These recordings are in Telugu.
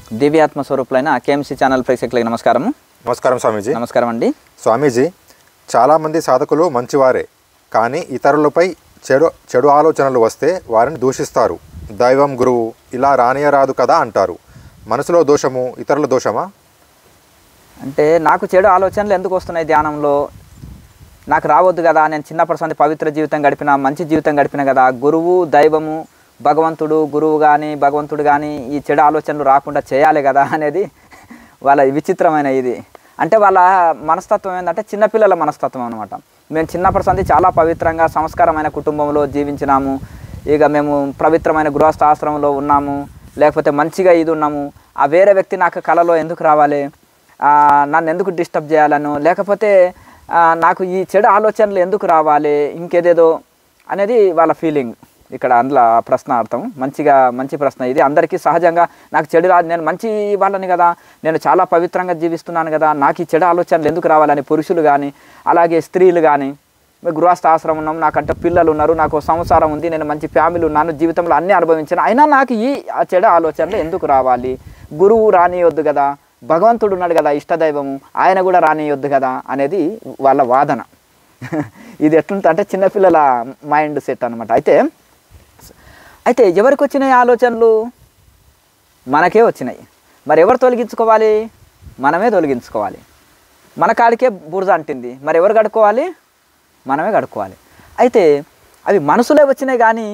దివ్యాత్మ స్వరూపులైన కేఎంసీ ఛానల్ ప్రేక్షకులకి నమస్కారము నమస్కారం స్వామీజీ నమస్కారం అండి స్వామీజీ చాలామంది సాధకులు మంచివారే కానీ ఇతరులపై చెడు చెడు ఆలోచనలు వస్తే వారిని దూషిస్తారు దైవం గురువు ఇలా రానియరాదు కదా అంటారు మనసులో దోషము ఇతరుల దోషమా అంటే నాకు చెడు ఆలోచనలు ఎందుకు వస్తున్నాయి ధ్యానంలో నాకు రావద్దు కదా నేను చిన్నప్పటి సంది పవిత్ర జీవితం గడిపిన మంచి జీవితం గడిపిన కదా గురువు దైవము భగవంతుడు గురువు కానీ భగవంతుడు కానీ ఈ చెడు ఆలోచనలు రాకుండా చేయాలి కదా అనేది వాళ్ళ విచిత్రమైన ఇది అంటే వాళ్ళ మనస్తత్వం ఏంటంటే చిన్నపిల్లల మనస్తత్వం అనమాట మేము చిన్నప్పటి సంది చాలా పవిత్రంగా సంస్కారమైన కుటుంబంలో జీవించినాము ఇక మేము పవిత్రమైన గృహస్థాశ్రమంలో ఉన్నాము లేకపోతే మంచిగా ఇది ఉన్నాము ఆ వేరే వ్యక్తి నాకు కళలో ఎందుకు రావాలి ఆ, నన్ను ఎందుకు డిస్టర్బ్ చేయాలను లేకపోతే ఆ, నాకు ఈ చెడు ఆలోచనలు ఎందుకు రావాలి ఇంకేదేదో అనేది వాళ్ళ ఫీలింగ్ ఇక్కడ అందులో ఆ ప్రశ్న అర్థం మంచిగా మంచి ప్రశ్న ఇది అందరికీ సహజంగా నాకు చెడు రా నేను మంచి వాళ్ళని కదా నేను చాలా పవిత్రంగా జీవిస్తున్నాను కదా నాకు ఈ చెడు ఆలోచనలు ఎందుకు రావాలని పురుషులు కానీ అలాగే స్త్రీలు కానీ గృహస్థ ఆశ్రమం ఉన్నాం నాకంటే పిల్లలు ఉన్నారు నాకు సంసారం ఉంది నేను మంచి ఫ్యామిలీ ఉన్నాను జీవితంలో అన్నీ అనుభవించాను అయినా నాకు ఈ ఆ చెడు ఆలోచనలు ఎందుకు రావాలి గురువు రానియొద్దు కదా భగవంతుడు ఉన్నాడు కదా ఇష్టదైవము ఆయన కూడా రానియొద్దు కదా అనేది వాళ్ళ వాదన ఇది ఎట్లుంటుంది అంటే చిన్నపిల్లల మైండ్ సెట్ అనమాట అయితే అయితే ఎవరికి వచ్చినాయి ఆలోచనలు మనకే వచ్చినాయి మరి ఎవరు తొలగించుకోవాలి మనమే తొలగించుకోవాలి మన కాడికే బురద అంటింది మరి ఎవరు కడుక్కోవాలి మనమే కడుక్కోవాలి అయితే అవి మనసులే వచ్చినాయి కానీ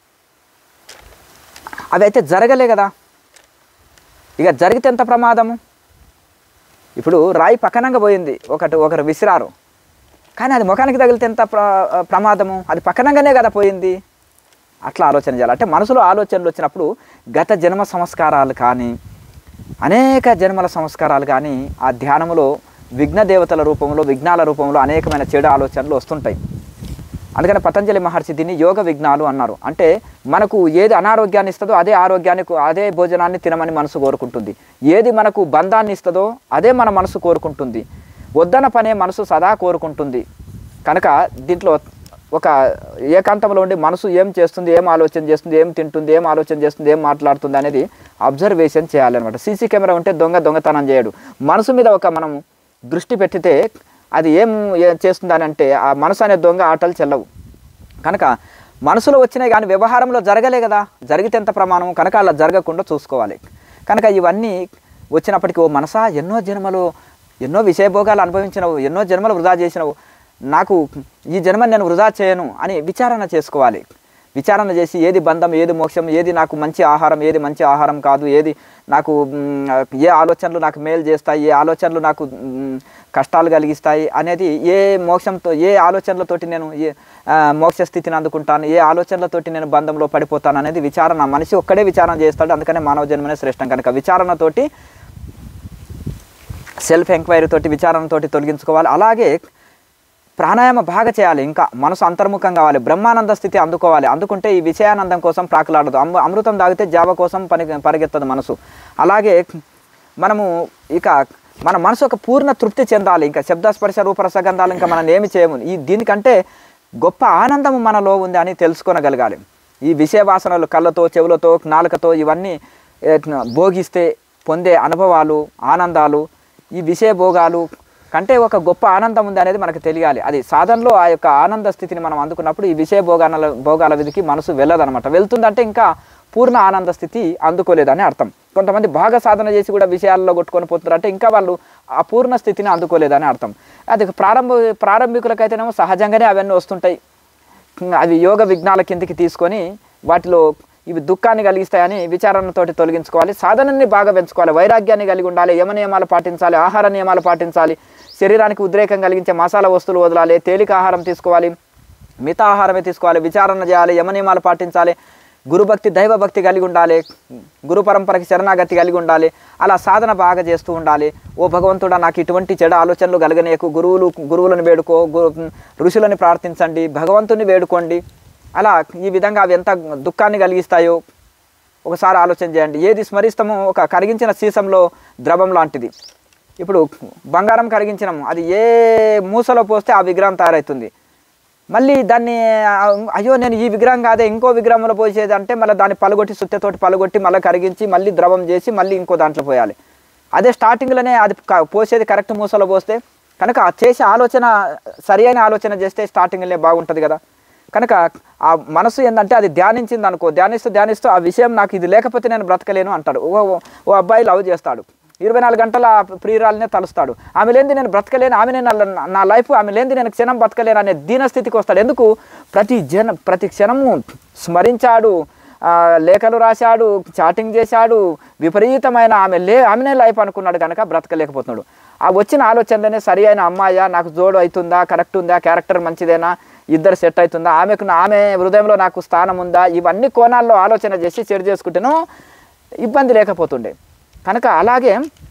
అవి అయితే జరగలే కదా ఇక జరిగితే ఎంత ప్రమాదము ఇప్పుడు రాయి పక్కనంగా పోయింది ఒకటి ఒకరు విసిరారు కానీ అది ముఖానికి తగిలితే ఎంత ప్ర ప్రమాదము అది పక్కనంగానే కదా పోయింది అట్లా ఆలోచన చేయాలి అంటే మనసులో ఆలోచనలు వచ్చినప్పుడు గత జన్మ సంస్కారాలు కానీ అనేక జన్మల సంస్కారాలు కానీ ఆ ధ్యానములో విఘ్న దేవతల రూపంలో విఘ్నాల రూపంలో అనేకమైన చెడు ఆలోచనలు వస్తుంటాయి అందుకని పతంజలి మహర్షి దీన్ని యోగ విఘ్నాలు అన్నారు అంటే మనకు ఏది అనారోగ్యాన్ని ఇస్తుందో అదే ఆరోగ్యాన్ని కో- అదే భోజనాన్ని తినమని మనసు కోరుకుంటుంది ఏది మనకు బంధాన్ని ఇస్తుందో అదే మన మనసు కోరుకుంటుంది వద్దన పనే మనసు సదా కోరుకుంటుంది కనుక దీంట్లో ఒక ఏకాంతంలో ఉండి మనసు ఏం చేస్తుంది ఏం ఆలోచన చేస్తుంది ఏం తింటుంది ఏం ఆలోచన చేస్తుంది ఏం మాట్లాడుతుంది అనేది అబ్జర్వేషన్ చేయాలన్నమాట సీసీ కెమెరా ఉంటే దొంగ దొంగతనం చేయడు మనసు మీద ఒక మనం దృష్టి పెట్టితే అది ఏం ఏ- చేస్తుందని అంటే ఆ మనసు అనే దొంగ ఆటలు చెల్లవు కనుక మనసులో వచ్చినాయి కానీ వ్యవహారంలో జరగలే కదా జరిగితే ఎంత ప్రమాణం కనుక అలా జరగకుండా చూసుకోవాలి కనుక ఇవన్నీ వచ్చినప్పటికీ ఓ మనసా ఎన్నో జన్మలు ఎన్నో విషయభోగాలు అనుభవించినవు ఎన్నో జన్మలు వృధా చేసినవు నాకు ఈ జన్మ నేను వృధా చేయను అని విచారణ చేసుకోవాలి విచారణ చేసి ఏది బంధం ఏది మోక్షం ఏది నాకు మంచి ఆహారం ఏది మంచి ఆహారం కాదు ఏది నాకు మ్, ఏ ఆలోచనలు నాకు మేలు చేస్తాయి ఏ ఆలోచనలు నాకు మ్, కష్టాలు కలిగిస్తాయి అనేది ఏ మోక్షంతో ఏ ఆలోచనలతోటి నేను ఏ ఆ, మోక్ష స్థితిని అందుకుంటాను ఏ ఆలోచనలతోటి నేను బంధంలో పడిపోతాను అనేది విచారణ మనిషి ఒక్కడే విచారణ చేస్తాడు అందుకనే మానవ జన్మనే శ్రేష్టం కనుక విచారణతోటి సెల్ఫ్ ఎంక్వైరీ తోటి విచారణతోటి తొలగించుకోవాలి అలాగే ప్రాణాయామ బాగా చేయాలి ఇంకా మనసు అంతర్ముఖం కావాలి బ్రహ్మానంద స్థితి అందుకోవాలి అందుకుంటే ఈ విషయానందం కోసం ప్రాకులాడదు అమృ అమృతం తాగితే జావ కోసం పని పరిగెత్తదు మనసు అలాగే మనము ఇక మన మనసు ఒక పూర్ణ తృప్తి చెందాలి ఇంకా శబ్దస్పర్శ రూపరసగంధాలు ఇంకా మనం ఏమి చేయము ఈ దీనికంటే గొప్ప ఆనందము మనలో ఉంది అని తెలుసుకోనగలగాలి ఈ విషయ వాసనలు కళ్ళతో చెవులతో నాలుకతో ఇవన్నీ ఏ, భోగిస్తే పొందే అనుభవాలు ఆనందాలు ఈ విషయ భోగాలు కంటే ఒక గొప్ప ఆనందం ఉంది అనేది మనకు తెలియాలి అది సాధనలో ఆ యొక్క ఆనంద స్థితిని మనం అందుకున్నప్పుడు ఈ విషయ భోగాల భోగాల విధికి మనసు వెళ్ళదనమాట వెళ్తుందంటే ఇంకా పూర్ణ ఆనంద స్థితి అందుకోలేదని అర్థం కొంతమంది బాగా సాధన చేసి కూడా విషయాల్లో కొట్టుకొని పోతున్నారంటే ఇంకా వాళ్ళు ఆ పూర్ణ స్థితిని అందుకోలేదని అర్థం అది ప్రారంభ ప్రారంభికులకైతేనేమో సహజంగానే అవన్నీ వస్తుంటాయి అవి యోగ విఘ్నాల కిందికి తీసుకొని వాటిలో ఇవి దుఃఖాన్ని కలిగిస్తాయని విచారణతోటి తొలగించుకోవాలి సాధనని బాగా పెంచుకోవాలి వైరాగ్యాన్ని కలిగి ఉండాలి యమ నియమాలు పాటించాలి ఆహార నియమాలు పాటించాలి శరీరానికి ఉద్రేకం కలిగించే మసాలా వస్తువులు వదలాలి తేలిక ఆహారం తీసుకోవాలి మిత ఆహారమే తీసుకోవాలి విచారణ చేయాలి యమ నియమాలు పాటించాలి గురుభక్తి దైవభక్తి కలిగి ఉండాలి గురు పరంపరకి శరణాగతి కలిగి ఉండాలి అలా సాధన బాగా చేస్తూ ఉండాలి ఓ భగవంతుడా నాకు ఇటువంటి చెడు ఆలోచనలు కలగనీయకు గురువులు గురువులను వేడుకో గురు ఋషులని ప్రార్థించండి భగవంతుని వేడుకోండి అలా ఈ విధంగా అవి ఎంత దుఃఖాన్ని కలిగిస్తాయో ఒకసారి ఆలోచన చేయండి ఏది స్మరిస్తామో ఒక కరిగించిన సీసంలో ద్రవం లాంటిది ఇప్పుడు బంగారం కరిగించినాము అది ఏ మూసలో పోస్తే ఆ విగ్రహం తయారవుతుంది మళ్ళీ దాన్ని ఆ, అయ్యో నేను ఈ విగ్రహం కాదే ఇంకో విగ్రహంలో పోసేది అంటే మళ్ళీ దాన్ని పలగొట్టి సుత్తెతోటి పలగొట్టి మళ్ళీ కరిగించి మళ్ళీ ద్రవం చేసి మళ్ళీ ఇంకో దాంట్లో పోయాలి అదే స్టార్టింగ్లోనే అది క- పోసేది కరెక్ట్ మూసలో పోస్తే కనుక ఆ చేసే ఆలోచన సరి అయిన ఆలోచన చేస్తే స్టార్టింగ్లోనే బాగుంటుంది కదా కనుక ఆ మనసు ఏంటంటే అది ధ్యానించింది అనుకో ధ్యానిస్తూ ధ్యానిస్తూ ఆ విషయం నాకు ఇది లేకపోతే నేను బ్రతకలేను అంటాడు ఓ ఓ- ఓ అబ్బాయి లవ్ చేస్తాడు ఇరవై నాలుగు గంటల ఆ ప్రియురాలనే తలుస్తాడు ఆమె లేనిది నేను బ్రతకలేను ఆమె నా నా లైఫ్ ఆమె లేనిది నేను క్షణం బ్రతకలేను అనే దీనస్థితికి వస్తాడు ఎందుకు ప్రతి జన ప్రతి క్షణము స్మరించాడు ఆ, లేఖలు రాశాడు చాటింగ్ చేశాడు విపరీతమైన ఆమె లే ఆమెనే లైఫ్ అనుకున్నాడు కనుక బ్రతకలేకపోతున్నాడు ఆ వచ్చిన ఆలోచనలోనే సరి అయిన అమ్మాయా నాకు జోడు అవుతుందా కరెక్ట్ ఉందా క్యారెక్టర్ మంచిదేనా ఇద్దరు సెట్ అవుతుందా ఆమెకు నా- ఆమె హృదయంలో నాకు స్థానం ఉందా ఇవన్నీ కోణాల్లో ఆలోచన చేసి చెడు చేసుకుంటేనో ఇబ్బంది లేకపోతుండే కనుక అలాగే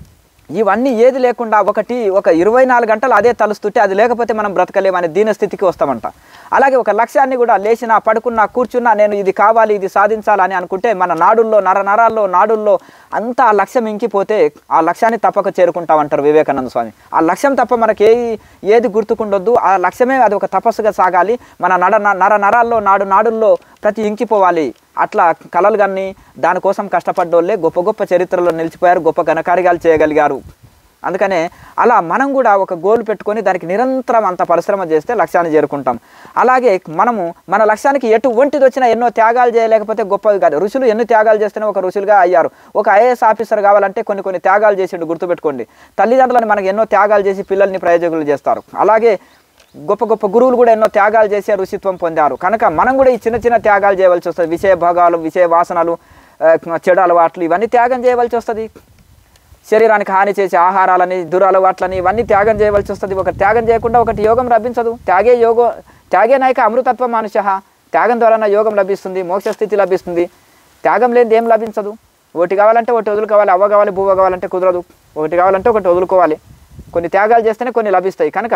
ఇవన్నీ ఏది లేకుండా ఒకటి ఒక ఇరవై నాలుగు గంటలు అదే తలుస్తుంటే అది లేకపోతే మనం బ్రతకలేమనే దీన స్థితికి వస్తామంట అలాగే ఒక లక్ష్యాన్ని కూడా లేచినా పడుకున్నా కూర్చున్నా నేను ఇది కావాలి ఇది సాధించాలని అనుకుంటే మన నాడుల్లో నర నరాల్లో నాడుల్లో అంతా ఆ లక్ష్యం ఇంకిపోతే ఆ లక్ష్యాన్ని తప్పక చేరుకుంటామంటారు వివేకానంద స్వామి ఆ లక్ష్యం తప్ప మనకి ఏ ఏది గుర్తుకుండొద్దు ఆ లక్ష్యమే అది ఒక తపస్సుగా సాగాలి మన నడ నర నరాల్లో నాడు నాడుల్లో ప్రతి ఇంకిపోవాలి అట్లా కలలు కానీ దానికోసం కష్టపడ్డోళ్ళే గొప్ప గొప్ప చరిత్రలో నిలిచిపోయారు గొప్ప ఘనకార్యాలు చేయగలిగారు అందుకనే అలా మనం కూడా ఒక గోల్ పెట్టుకొని దానికి నిరంతరం అంత పరిశ్రమ చేస్తే లక్ష్యాన్ని చేరుకుంటాం అలాగే మనము మన లక్ష్యానికి ఎటువంటిది వచ్చినా ఎన్నో త్యాగాలు చేయలేకపోతే గొప్పవి కాదు ఋషులు ఎన్ని త్యాగాలు చేస్తేనే ఒక ఋషులుగా అయ్యారు ఒక ఐఏఎస్ ఆఫీసర్ కావాలంటే కొన్ని కొన్ని త్యాగాలు చేసిండు గుర్తుపెట్టుకోండి తల్లిదండ్రులను మనకు ఎన్నో త్యాగాలు చేసి పిల్లల్ని ప్రయోజకులు చేస్తారు అలాగే గొప్ప గొప్ప గురువులు కూడా ఎన్నో త్యాగాలు చేసి ఋషిత్వం పొందారు కనుక మనం కూడా ఈ చిన్న చిన్న త్యాగాలు చేయవలసి వస్తుంది విషయ భోగాలు విషయ వాసనలు ఆ, చెడు అలవాట్లు ఇవన్నీ త్యాగం చేయవలసి వస్తుంది శరీరానికి హాని చేసే ఆహారాలని దురలవాట్లని ఇవన్నీ త్యాగం చేయవలసి వస్తుంది ఒక త్యాగం చేయకుండా ఒకటి యోగం లభించదు త్యాగే యోగో త్యాగే నాయక అమృతత్వ మనుష్య త్యాగం ద్వారా యోగం లభిస్తుంది మోక్ష స్థితి లభిస్తుంది త్యాగం లేనిది ఏం లభించదు ఒకటి కావాలంటే ఒకటి వదులుకోవాలి అవ్వ కావాలి బువ్వ కావాలంటే కుదరదు ఒకటి కావాలంటే ఒకటి వదులుకోవాలి కొన్ని త్యాగాలు చేస్తేనే కొన్ని లభిస్తాయి కనుక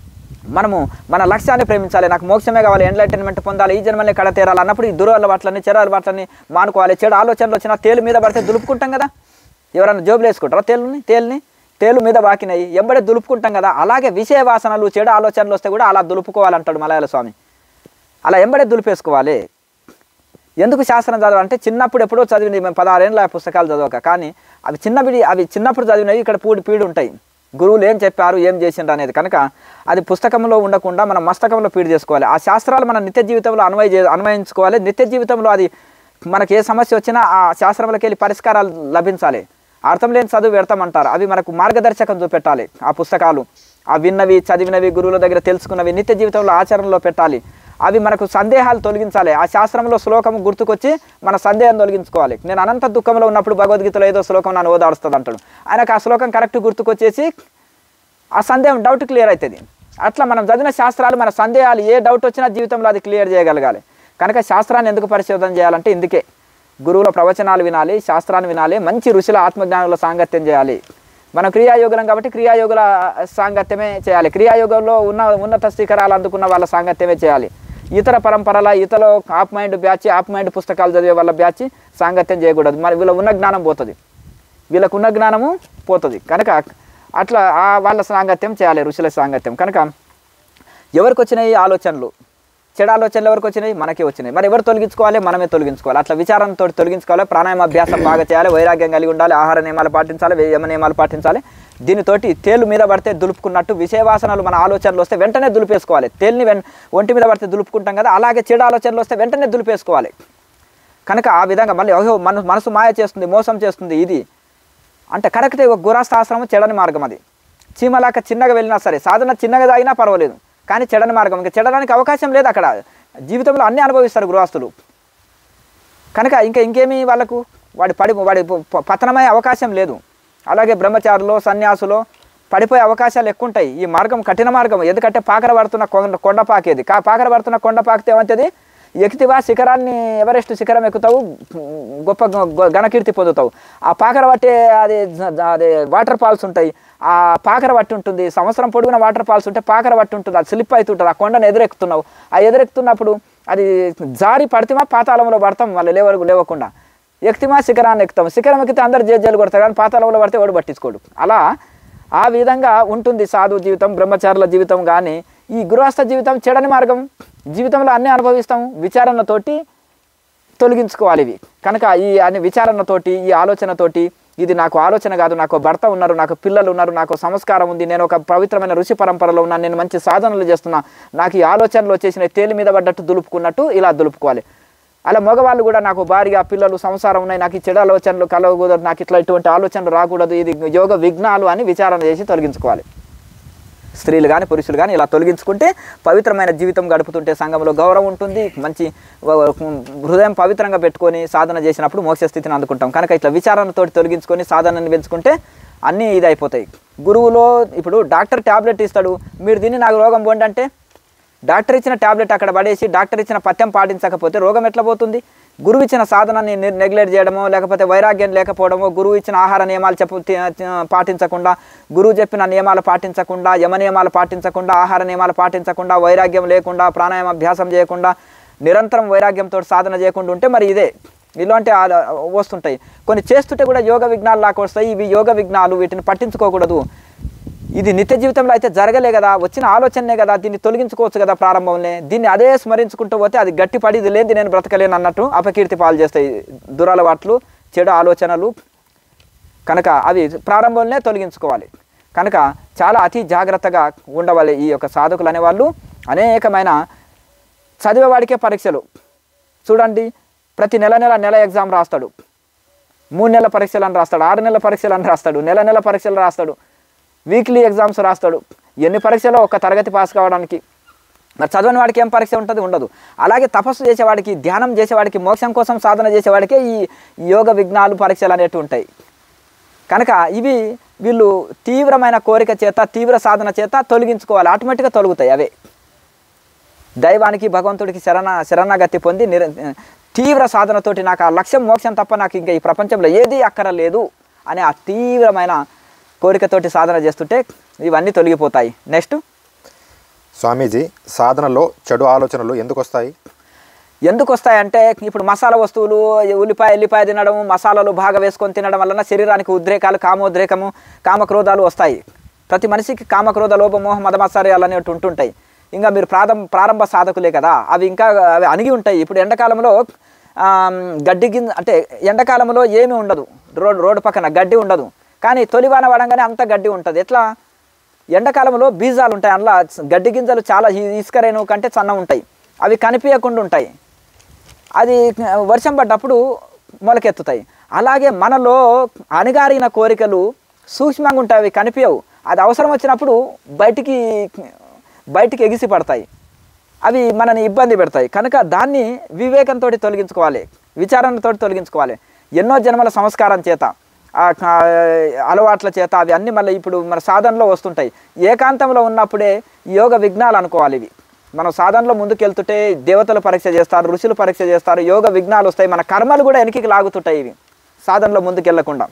మనము మన లక్ష్యాన్ని ప్రేమించాలి నాకు మోక్షమే కావాలి ఎంటర్టైన్మెంట్ పొందాలి ఈ జన్మల్ని కడ తీరాలి అన్నప్పుడు ఈ దుర అలవాట్లని చెడు అలవాట్లని మానుకోవాలి చెడు ఆలోచనలు వచ్చినా తేలు మీద పడితే దులుపుకుంటాం కదా ఎవరైనా జోబులు వేసుకుంటారా తేలుని తేలుని తేలు మీద బాకినాయి ఎంబడే దులుపుకుంటాం కదా అలాగే విషయ వాసనలు చెడు ఆలోచనలు వస్తే కూడా అలా దులుపుకోవాలంటాడు మలయాళ స్వామి అలా ఎంబడే దులిపేసుకోవాలి ఎందుకు శాస్త్రం చదవాలంటే చిన్నప్పుడు ఎప్పుడో చదివింది మేము పదహారేళ్ళ పుస్తకాలు చదవక కానీ అవి చిన్నవిడి అవి చిన్నప్పుడు చదివినవి ఇక్కడ పూడి పీడు ఉంటాయి గురువులు ఏం చెప్పారు ఏం చేసిండ్రు అనేది కనుక అది పుస్తకంలో ఉండకుండా మనం మస్తకంలో పీడు చేసుకోవాలి ఆ శాస్త్రాలు మన నిత్య జీవితంలో అన్వయ చే అన్వయించుకోవాలి నిత్య జీవితంలో అది మనకి ఏ సమస్య వచ్చినా ఆ శాస్త్రంలోకి వెళ్ళి పరిష్కారాలు లభించాలి అర్థం లేని చదువు పెడతామంటారు అవి మనకు మార్గదర్శకం చూపెట్టాలి ఆ పుస్తకాలు ఆ విన్నవి చదివినవి గురువుల దగ్గర తెలుసుకున్నవి నిత్య జీవితంలో ఆచరణలో పెట్టాలి అవి మనకు సందేహాలు తొలగించాలి ఆ శాస్త్రంలో శ్లోకం గుర్తుకొచ్చి మన సందేహం తొలగించుకోవాలి నేను అనంత దుఃఖంలో ఉన్నప్పుడు భగవద్గీతలో ఏదో శ్లోకం నన్ను ఓదాడుస్తుంది అంటాడు ఆయనకు ఆ శ్లోకం కరెక్ట్ గుర్తుకొచ్చేసి ఆ సందేహం డౌట్ క్లియర్ అవుతుంది అట్లా మనం చదివిన శాస్త్రాలు మన సందేహాలు ఏ డౌట్ వచ్చినా జీవితంలో అది క్లియర్ చేయగలగాలి కనుక శాస్త్రాన్ని ఎందుకు పరిశోధన చేయాలంటే ఇందుకే గురువుల ప్రవచనాలు వినాలి శాస్త్రాన్ని వినాలి మంచి ఋషుల ఆత్మజ్ఞానుల సాంగత్యం చేయాలి మనం క్రియాయోగులం కాబట్టి క్రియాయోగుల సాంగత్యమే చేయాలి క్రియాయోగంలో ఉన్న ఉన్నత శిఖరాలు అందుకున్న వాళ్ళ సాంగత్యమే చేయాలి ఇతర పరంపరల ఇతర ఆప్ మైండ్ బ్యాచ్ ఆప్ మైండ్ పుస్తకాలు చదివే వాళ్ళ బ్యాచ్ సాంగత్యం చేయకూడదు మరి వీళ్ళ ఉన్న జ్ఞానం పోతుంది వీళ్ళకు ఉన్న జ్ఞానము పోతుంది కనుక అట్లా ఆ వాళ్ళ సాంగత్యం చేయాలి ఋషుల సాంగత్యం కనుక ఎవరికి వచ్చినాయి ఆలోచనలు చెడు ఆలోచనలు ఎవరికి వచ్చినాయి మనకే వచ్చినాయి మరి ఎవరు తొలగించుకోవాలి మనమే తొలగించుకోవాలి అట్లా విచారంతో తొలగించుకోవాలి ప్రాణాయామ అభ్యాసం బాగా చేయాలి వైరాగ్యం కలిగి ఉండాలి ఆహార నియమాలు పాటించాలి యమ నియమాలు పాటించాలి దీనితోటి తేలు మీద పడితే దులుపుకున్నట్టు విషయవాసనలు మన ఆలోచనలు వస్తే వెంటనే దులిపేసుకోవాలి తేలిని వెన్ ఒంటి మీద పడితే దులుపుకుంటాం కదా అలాగే చెడు ఆలోచనలు వస్తే వెంటనే దులిపేసుకోవాలి కనుక ఆ విధంగా మళ్ళీ ఓహో మన మనసు మాయ చేస్తుంది మోసం చేస్తుంది ఇది అంటే కరెక్ట్ ఒక గురాస్థాశ్రమం చెడని మార్గం అది చీమలాక చిన్నగా వెళ్ళినా సరే సాధన చిన్నగా తాగినా పర్వాలేదు కానీ చెడని మార్గం ఇంకా చెడడానికి అవకాశం లేదు అక్కడ జీవితంలో అన్నీ అనుభవిస్తారు గృహస్థులు కనుక ఇంకా ఇంకేమి వాళ్ళకు వాడి పడి వాడి ప- పతనమయ్యే అవకాశం లేదు అలాగే బ్రహ్మచారులు సన్యాసులు పడిపోయే అవకాశాలు ఎక్కువ ఉంటాయి ఈ మార్గం కఠిన మార్గం ఎందుకంటే పాకర పడుతున్న కొండ కొండ పాకేది కా పాకర పడుతున్న కొండ పాకితే ఏమవుతుంది ఎక్కితివా శిఖరాన్ని ఎవరెస్ట్ శిఖరం ఎక్కుతావు గొప్ప గొ- గొ- ఘనకీర్తి పొందుతావు ఆ పాకర పట్టే అది జ- జ- అది వాటర్ ఫాల్స్ ఉంటాయి ఆ పాకర పట్టి ఉంటుంది సంవత్సరం పొడుగున వాటర్ ఫాల్స్ ఉంటే పాకర పట్టి ఉంటుంది అది స్లిప్ అవుతుంటుంది ఆ కొండను ఎదురెక్కుతున్నావు ఆ ఎదురెక్కుతున్నప్పుడు అది జారి పడితేమా పాతాళంలో పడతాం వాళ్ళు లేవరు లేవకుండా ఎక్కితేమా శిఖరాన్ని ఎక్కుతాం శిఖరం ఎక్కితే అందరు జేజేలు కొడతారు కానీ పాతాళంలో పడితే వాడు పట్టించుకోడు అలా ఆ విధంగా ఉంటుంది సాధు జీవితం బ్రహ్మచారుల జీవితం కానీ ఈ గృహస్థ జీవితం చెడని మార్గం జీవితంలో అన్నీ అనుభవిస్తాం విచారణతోటి తొలగించుకోవాలి ఇవి కనుక ఈ అన్ని విచారణతోటి ఈ ఆలోచనతోటి ఇది నాకు ఆలోచన కాదు నాకు భర్త ఉన్నారు నాకు పిల్లలు ఉన్నారు నాకు సంస్కారం ఉంది నేను ఒక పవిత్రమైన ఋషి పరంపరలో ఉన్నాను నేను మంచి సాధనలు చేస్తున్నా నాకు ఈ ఆలోచనలు వచ్చేసిన తేలి మీద పడ్డట్టు దులుపుకున్నట్టు ఇలా దులుపుకోవాలి అలా మగవాళ్ళు కూడా నాకు భార్య పిల్లలు సంసారం ఉన్నాయి నాకు ఈ చెడు ఆలోచనలు కలగకూడదు నాకు ఇట్లా ఇటువంటి ఆలోచనలు రాకూడదు ఇది యోగ విఘ్నాలు అని విచారణ చేసి తొలగించుకోవాలి స్త్రీలు కానీ పురుషులు కానీ ఇలా తొలగించుకుంటే పవిత్రమైన జీవితం గడుపుతుంటే సంఘంలో గౌరవం ఉంటుంది మంచి వ- వ- హృదయం పవిత్రంగా పెట్టుకొని సాధన చేసినప్పుడు మోక్ష స్థితిని అందుకుంటాం కనుక ఇట్లా విచారణతోటి తొలగించుకొని సాధనని పెంచుకుంటే అన్నీ ఇది అయిపోతాయి గురువులో ఇప్పుడు డాక్టర్ ట్యాబ్లెట్ ఇస్తాడు మీరు దీన్ని నాకు రోగం పోండి అంటే డాక్టర్ ఇచ్చిన ట్యాబ్లెట్ అక్కడ పడేసి డాక్టర్ ఇచ్చిన పథ్యం పాటించకపోతే రోగం ఎట్లా పోతుంది గురువు ఇచ్చిన సాధనని నెగ్లెక్ట్ చేయడమో లేకపోతే వైరాగ్యం లేకపోవడమో గురువు ఇచ్చిన ఆహార నియమాలు చెప్పు తి- తి- పాటించకుండా గురువు చెప్పిన నియమాలు పాటించకుండా యమ నియమాలు పాటించకుండా ఆహార నియమాలు పాటించకుండా వైరాగ్యం లేకుండా ప్రాణాయామ అభ్యాసం చేయకుండా నిరంతరం వైరాగ్యంతో సాధన చేయకుండా ఉంటే మరి ఇదే ఇలాంటి ఆ- వస్తుంటాయి కొన్ని చేస్తుంటే కూడా యోగ విఘ్నాలు లాగా వస్తాయి ఇవి యోగ విఘ్నాలు వీటిని పట్టించుకోకూడదు ఇది నిత్య జీవితంలో అయితే జరగలే కదా వచ్చిన ఆలోచనే కదా దీన్ని తొలగించుకోవచ్చు కదా ప్రారంభంలో దీన్ని అదే స్మరించుకుంటూ పోతే అది గట్టిపడి ఇది లేని నేను బ్రతకలేను అన్నట్టు అపకీర్తి పాలు చేస్తాయి దురలవాట్లు చెడు ఆలోచనలు కనుక అవి ప్రారంభంలోనే తొలగించుకోవాలి కనుక చాలా అతి జాగ్రత్తగా ఉండవాలి ఈ యొక్క సాధకులు అనేవాళ్ళు అనేకమైన చదివేవాడికే పరీక్షలు చూడండి ప్రతి నెల నెల నెల ఎగ్జామ్ రాస్తాడు మూడు నెలల పరీక్షలు అని రాస్తాడు ఆరు నెలల పరీక్షలు అని రాస్తాడు నెల నెల పరీక్షలు రాస్తాడు వీక్లీ ఎగ్జామ్స్ రాస్తాడు ఎన్ని పరీక్షలు ఒక తరగతి పాస్ కావడానికి మరి చదవని వాడికి ఏం పరీక్ష ఉంటుంది ఉండదు అలాగే తపస్సు చేసేవాడికి ధ్యానం చేసేవాడికి మోక్షం కోసం సాధన చేసేవాడికే ఈ యోగ విఘ్నాలు పరీక్షలు అనేటివి ఉంటాయి కనుక ఇవి వీళ్ళు తీవ్రమైన కోరిక చేత తీవ్ర సాధన చేత తొలగించుకోవాలి ఆటోమేటిక్గా తొలగుతాయి అవే దైవానికి భగవంతుడికి శరణ శరణాగతి పొంది నిర తీవ్ర సాధనతోటి నాకు ఆ లక్ష్యం మోక్షం తప్ప నాకు ఇంకా ఈ ప్రపంచంలో ఏది అక్కరలేదు అనే ఆ తీవ్రమైన కోరికతోటి సాధన చేస్తుంటే ఇవన్నీ తొలగిపోతాయి నెక్స్ట్ స్వామీజీ సాధనలో చెడు ఆలోచనలు ఎందుకు వస్తాయి ఎందుకు వస్తాయంటే ఇప్పుడు మసాలా వస్తువులు ఉల్లిపాయ ఎల్లిపాయ తినడం మసాలాలు బాగా వేసుకొని తినడం వలన శరీరానికి ఉద్రేకాలు కామోద్రేకము కామక్రోధాలు వస్తాయి ప్రతి మనిషికి కామక్రోధ లోభ మోహ మదమత్సర్యాలు అనేవి ఉంటుంటాయి ఇంకా మీరు ప్రారంభ ప్రారంభ సాధకులే కదా అవి ఇంకా అవి అణిగి ఉంటాయి ఇప్పుడు ఎండాకాలంలో ఆమ్, గడ్డి గింజ అంటే ఎండాకాలంలో ఏమీ ఉండదు రోడ్ రోడ్డు పక్కన గడ్డి ఉండదు కానీ తొలివాన పడంగానే అంత గడ్డి ఉంటుంది ఎట్లా ఎండాకాలంలో బీజాలు ఉంటాయి అందులో గడ్డి గింజలు చాలా ఈ- ఇసుక రేణువు కంటే సన్న ఉంటాయి అవి కనిపించకుండా ఉంటాయి అది వర్షం పడ్డప్పుడు మొలకెత్తుతాయి అలాగే మనలో అణిగారిన కోరికలు సూక్ష్మంగా ఉంటాయి అవి కనిపించవు అది అవసరం వచ్చినప్పుడు బయటికి బయటికి ఎగిసి పడతాయి అవి మనని ఇబ్బంది పెడతాయి కనుక దాన్ని వివేకంతో తొలగించుకోవాలి విచారణతో తొలగించుకోవాలి ఎన్నో జన్మల సంస్కారం చేత ఆ ఆ, అలవాట్ల చేత అవి అన్నీ మళ్ళీ ఇప్పుడు మన సాధనలో వస్తుంటాయి ఏకాంతంలో ఉన్నప్పుడే ఈ యోగ విఘ్నాలు అనుకోవాలి ఇవి మనం సాధనలో ముందుకెళ్తుంటే దేవతలు పరీక్ష చేస్తారు ఋషులు పరీక్ష చేస్తారు యోగ విఘ్నాలు వస్తాయి మన కర్మలు కూడా వెనక్కి లాగుతుంటాయి ఇవి సాధనలో ముందుకెళ్లకుండా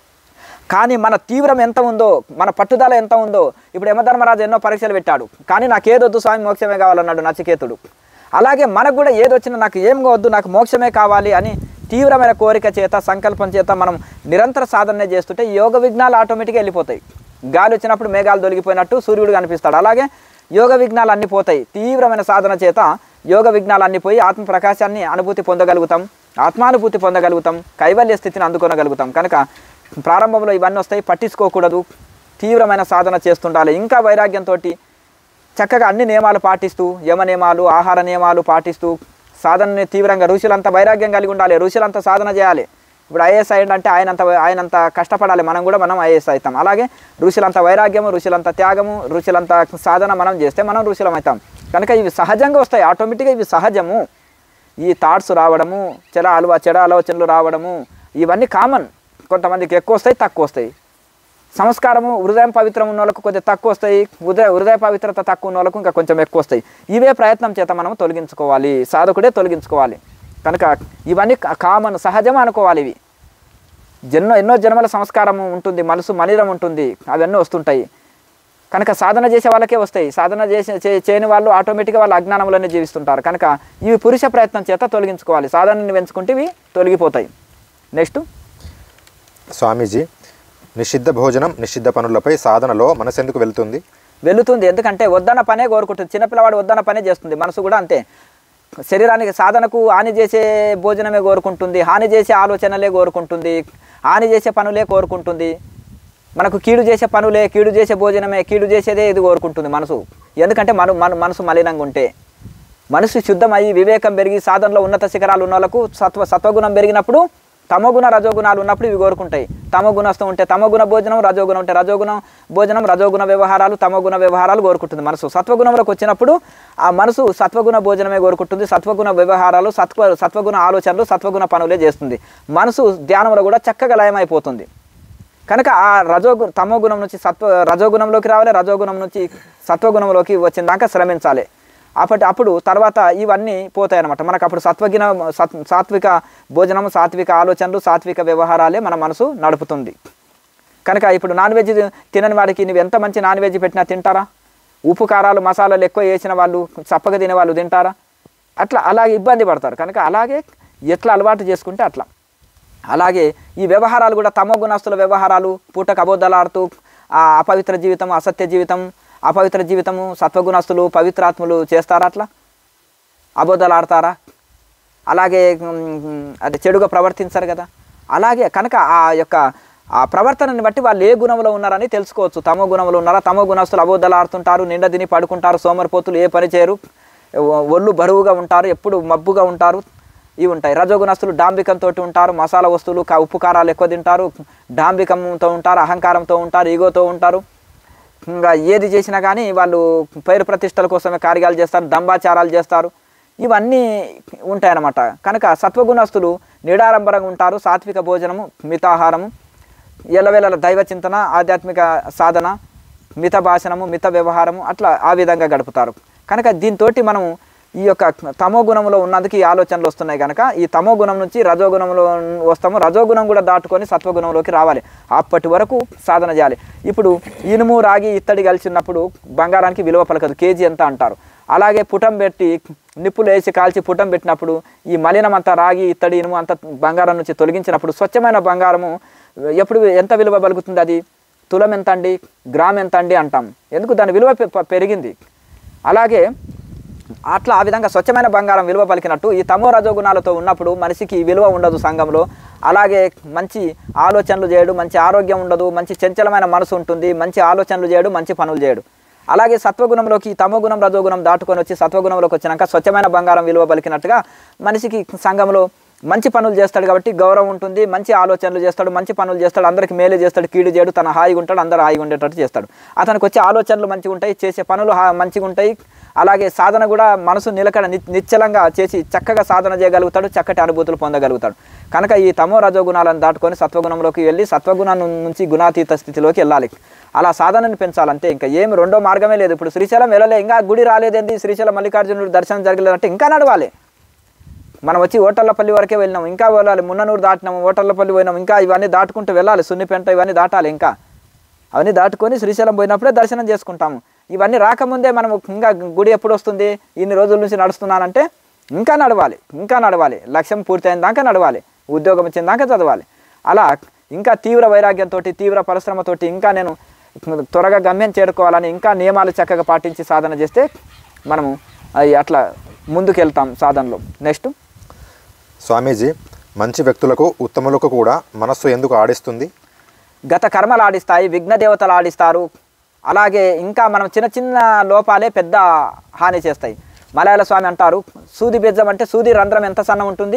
కానీ మన తీవ్రం ఎంత ఉందో మన పట్టుదల ఎంత ఉందో ఇప్పుడు యమధర్మరాజు ఎన్నో పరీక్షలు పెట్టాడు కానీ నాకు ఏదొద్దు స్వామి మోక్షమే కావాలన్నాడు నచికేతుడు అలాగే మనకు కూడా ఏది వచ్చినా నాకు ఏం వద్దు నాకు మోక్షమే కావాలి అని తీవ్రమైన కోరిక చేత సంకల్పం చేత మనం నిరంతర సాధన చేస్తుంటే ఈ యోగ విఘ్నాలు ఆటోమేటిక్గా వెళ్ళిపోతాయి గాలి వచ్చినప్పుడు మేఘాలు తొలగిపోయినట్టు సూర్యుడు కనిపిస్తాడు అలాగే యోగ విఘ్నాలు అన్నీ పోతాయి తీవ్రమైన సాధన చేత యోగ విఘ్నాలు అన్నీ పోయి ఆత్మ ప్రకాశాన్ని అనుభూతి పొందగలుగుతాం ఆత్మానుభూతి పొందగలుగుతాం కైవల్య స్థితిని అందుకొనగలుగుతాం కనుక ప్రారంభంలో ఇవన్నీ వస్తాయి పట్టించుకోకూడదు తీవ్రమైన సాధన చేస్తుండాలి ఇంకా వైరాగ్యంతో చక్కగా అన్ని నియమాలు పాటిస్తూ యమ నియమాలు ఆహార నియమాలు పాటిస్తూ సాధనని తీవ్రంగా ఋషులంతా వైరాగ్యం కలిగి ఉండాలి ఋషులంతా సాధన చేయాలి ఇప్పుడు ఐఏఎస్ అయ్యంటే ఆయనంత ఆయనంత కష్టపడాలి మనం కూడా మనం ఐఏఎస్ అవుతాం అలాగే ఋషులంత వైరాగ్యము ఋషులంత త్యాగము ఋషులంత సాధన మనం చేస్తే మనం ఋషులం అవుతాం కనుక ఇవి సహజంగా వస్తాయి ఆటోమేటిక్గా ఇవి సహజము ఈ థాట్స్ రావడము చెడ అలవా చెడ ఆలోచనలు రావడము ఇవన్నీ కామన్ కొంతమందికి ఎక్కువ వస్తాయి తక్కువ వస్తాయి సంస్కారము హృదయం పవిత్రం ఉన్న వాళ్ళకు కొద్దిగా తక్కువ వస్తాయి హృదయ హృదయ పవిత్రత తక్కువ ఉన్న వాళ్ళకు ఇంకా కొంచెం ఎక్కువ వస్తాయి ఇవే ప్రయత్నం చేత మనం తొలగించుకోవాలి సాధకుడే తొలగించుకోవాలి కనుక ఇవన్నీ కా- కామన్ సహజం అనుకోవాలి ఇవి జన్మ ఎన్నో జన్మల సంస్కారం ఉంటుంది మనసు మనీరం ఉంటుంది అవన్నీ వస్తుంటాయి కనుక సాధన చేసే వాళ్ళకే వస్తాయి సాధన చేసే చే- చేయని వాళ్ళు ఆటోమేటిక్గా వాళ్ళు అజ్ఞానంలోనే జీవిస్తుంటారు కనుక ఇవి పురుష ప్రయత్నం చేత తొలగించుకోవాలి సాధనని పెంచుకుంటే ఇవి తొలగిపోతాయి నెక్స్ట్ స్వామీజీ నిషిద్ధ భోజనం నిషిద్ధ పనులపై సాధనలో మనసెందుకు వెళ్తుంది వెళుతుంది ఎందుకంటే వద్దన్న పనే కోరుకుంటుంది చిన్నపిల్లవాడు వద్దన్న పనే చేస్తుంది మనసు కూడా అంతే శరీరానికి సాధనకు హాని చేసే భోజనమే కోరుకుంటుంది హాని చేసే ఆలోచనలే కోరుకుంటుంది హాని చేసే పనులే కోరుకుంటుంది మనకు కీడు చేసే పనులే కీడు చేసే భోజనమే కీడు చేసేదే ఇది కోరుకుంటుంది మనసు ఎందుకంటే మన మన మనసు మలినంగా ఉంటే మనసు శుద్ధమయ్యి వివేకం పెరిగి సాధనలో ఉన్నత శిఖరాలు ఉన్న వాళ్ళకు సత్వ సత్వగుణం పెరిగినప్పుడు తమోగుణ రజోగుణాలు ఉన్నప్పుడు ఇవి కోరుకుంటాయి తమోగుణస్థం ఉంటే తమోగుణ భోజనం రజోగుణం ఉంటే రజోగుణం భోజనం రజోగుణ వ్యవహారాలు తమోగుణ వ్యవహారాలు కోరుకుంటుంది మనసు సత్వగుణంలోకి వచ్చినప్పుడు ఆ మనసు సత్వగుణ భోజనమే కోరుకుంటుంది సత్వగుణ వ్యవహారాలు సత్వ సత్వగుణ ఆలోచనలు సత్వగుణ పనులే చేస్తుంది మనసు ధ్యానంలో కూడా చక్కగా లయమైపోతుంది కనుక ఆ రజోగు తమోగుణం నుంచి సత్వ రజోగుణంలోకి రావాలి రజోగుణం నుంచి సత్వగుణంలోకి వచ్చిన దాకా శ్రమించాలి అప్పటి అప్పుడు తర్వాత ఇవన్నీ పోతాయి అనమాట మనకు అప్పుడు సత్వగిన సత్ సాత్విక భోజనం సాత్విక ఆలోచనలు సాత్విక వ్యవహారాలే మన మనసు నడుపుతుంది కనుక ఇప్పుడు నాన్ వెజ్ తినని వాడికి నువ్వు ఎంత మంచి నాన్ వెజ్ పెట్టినా తింటారా ఉప్పు కారాలు మసాలాలు ఎక్కువ వేసిన వాళ్ళు చప్పగా తినే వాళ్ళు తింటారా అట్లా అలాగే ఇబ్బంది పడతారు కనుక అలాగే ఎట్లా అలవాటు చేసుకుంటే అట్లా అలాగే ఈ వ్యవహారాలు కూడా తమో గుణస్తుల వ్యవహారాలు పూటకు అబద్ధాలు ఆడుతూ ఆ అపవిత్ర జీవితం అసత్య జీవితం అపవిత్ర జీవితము సత్వగుణస్తులు పవిత్రాత్ములు చేస్తారా అట్లా అబద్ధాలు ఆడతారా అలాగే ఉమ్, అది చెడుగా ప్రవర్తించారు కదా అలాగే కనుక ఆ యొక్క ఆ ప్రవర్తనని బట్టి వాళ్ళు ఏ గుణంలో ఉన్నారని తెలుసుకోవచ్చు తమో గుణంలో ఉన్నారా తమో గుణస్తులు అబద్ధాలు ఆడుతుంటారు నిండా తిని పడుకుంటారు సోమరిపోతులు ఏ పని చేయరు ఒ- ఒళ్ళు బరువుగా ఉంటారు ఎప్పుడు మబ్బుగా ఉంటారు ఇవి ఉంటాయి రజోగుణస్తులు డాంబికంతో ఉంటారు మసాలా వస్తువులు కా- ఉప్పు కారాలు ఎక్కువ తింటారు డాంబికంతో ఉంటారు అహంకారంతో ఉంటారు ఈగోతో ఉంటారు ఇంకా ఏది చేసినా కానీ వాళ్ళు పేరు ప్రతిష్టల కోసమే కార్యాలు చేస్తారు దంబాచారాలు చేస్తారు ఇవన్నీ ఉంటాయన్నమాట కనుక సత్వగుణస్తులు నిడారంబరంగా ఉంటారు సాత్విక భోజనము మితాహారము ఎల్లవేళల దైవ చింతన ఆధ్యాత్మిక సాధన మిత భాషణము మిత వ్యవహారము అట్లా ఆ విధంగా గడుపుతారు కనుక దీంతో మనము ఈ యొక్క తమో గుణంలో ఉన్నందుకు ఈ ఆలోచనలు వస్తున్నాయి కనుక ఈ తమో గుణం నుంచి రజోగుణంలో వస్తాము రజోగుణం కూడా దాటుకొని సత్వగుణంలోకి రావాలి అప్పటి వరకు సాధన చేయాలి ఇప్పుడు ఇనుము రాగి ఇత్తడి కలిసి ఉన్నప్పుడు బంగారానికి విలువ పలకదు కేజీ ఎంత అంటారు అలాగే పుటం పెట్టి నిప్పులు వేసి కాల్చి పుటం పెట్టినప్పుడు ఈ మలినం అంతా రాగి ఇత్తడి ఇనుము అంతా బంగారం నుంచి తొలగించినప్పుడు స్వచ్ఛమైన బంగారము ఎప్పుడు ఎంత విలువ పలుకుతుంది అది తులం ఎంత అండి గ్రామ్ ఎంత అండి అంటాం ఎందుకు దాని విలువ పె- పెరిగింది అలాగే అట్లా ఆ విధంగా స్వచ్ఛమైన బంగారం విలువ పలికినట్టు ఈ తమో రజోగుణాలతో ఉన్నప్పుడు మనిషికి విలువ ఉండదు సంఘంలో అలాగే మంచి ఆలోచనలు చేయడు మంచి ఆరోగ్యం ఉండదు మంచి చంచలమైన మనసు ఉంటుంది మంచి ఆలోచనలు చేయడు మంచి పనులు చేయడు అలాగే సత్వగుణంలోకి ఈ తమో గుణం రజోగుణం దాటుకొని వచ్చి సత్వగుణంలోకి వచ్చినాక స్వచ్ఛమైన బంగారం విలువ పలికినట్టుగా మనిషికి సంఘంలో మంచి పనులు చేస్తాడు కాబట్టి గౌరవం ఉంటుంది మంచి ఆలోచనలు చేస్తాడు మంచి పనులు చేస్తాడు అందరికి మేలు చేస్తాడు కీడు చేయడు తన హాయిగా ఉంటాడు అందరూ హాయిగా ఉండేటట్టు చేస్తాడు అతనికి వచ్చే ఆలోచనలు మంచిగా ఉంటాయి చేసే పనులు హా- మంచిగా ఉంటాయి అలాగే సాధన కూడా మనసు నిలకడ ని- నిశ్చలంగా చేసి చక్కగా సాధన చేయగలుగుతాడు చక్కటి అనుభూతులు పొందగలుగుతాడు కనుక ఈ తమో రజోగుణాలను దాటుకొని సత్వగుణంలోకి వెళ్ళి సత్వగుణం నుంచి గుణాతీత స్థితిలోకి వెళ్ళాలి అలా సాధనని పెంచాలంటే ఇంకా ఏమి రెండో మార్గమే లేదు ఇప్పుడు శ్రీశైలం వెళ్ళలే ఇంకా గుడి రాలేదేంటి శ్రీశైలం మల్లికార్జునుడు దర్శనం జరగలేదంటే ఇంకా నడవాలి మనం వచ్చి ఓటర్లపల్లి వరకే వెళ్ళినాం ఇంకా వెళ్ళాలి మున్ననూరు దాటినాము ఓటర్లపల్లి పోయినాం ఇంకా ఇవన్నీ దాటుకుంటూ వెళ్ళాలి సున్నిపెంట ఇవన్నీ దాటాలి ఇంకా అవన్నీ దాటుకొని శ్రీశైలం పోయినప్పుడే దర్శనం చేసుకుంటాము ఇవన్నీ రాకముందే మనం ఇంకా గుడి ఎప్పుడు వస్తుంది ఇన్ని రోజుల నుంచి నడుస్తున్నానంటే ఇంకా నడవాలి ఇంకా నడవాలి లక్ష్యం పూర్తయిన దాకా నడవాలి ఉద్యోగం వచ్చిన దాకా చదవాలి అలా ఇంకా తీవ్ర వైరాగ్యంతో తీవ్ర పరిశ్రమతోటి ఇంకా నేను త్వరగా గమ్యం చేరుకోవాలని ఇంకా నియమాలు చక్కగా పాటించి సాధన చేస్తే మనము అవి అట్లా ముందుకు వెళ్తాం సాధనలో నెక్స్ట్ స్వామీజీ మంచి వ్యక్తులకు ఉత్తములకు కూడా మనస్సు ఎందుకు ఆడిస్తుంది గత కర్మలు ఆడిస్తాయి విఘ్న దేవతలు ఆడిస్తారు అలాగే ఇంకా మనం చిన్న చిన్న లోపాలే పెద్ద హాని చేస్తాయి మలయాళ స్వామి అంటారు సూది బెజ్జం అంటే సూది రంధ్రం ఎంత సన్న ఉంటుంది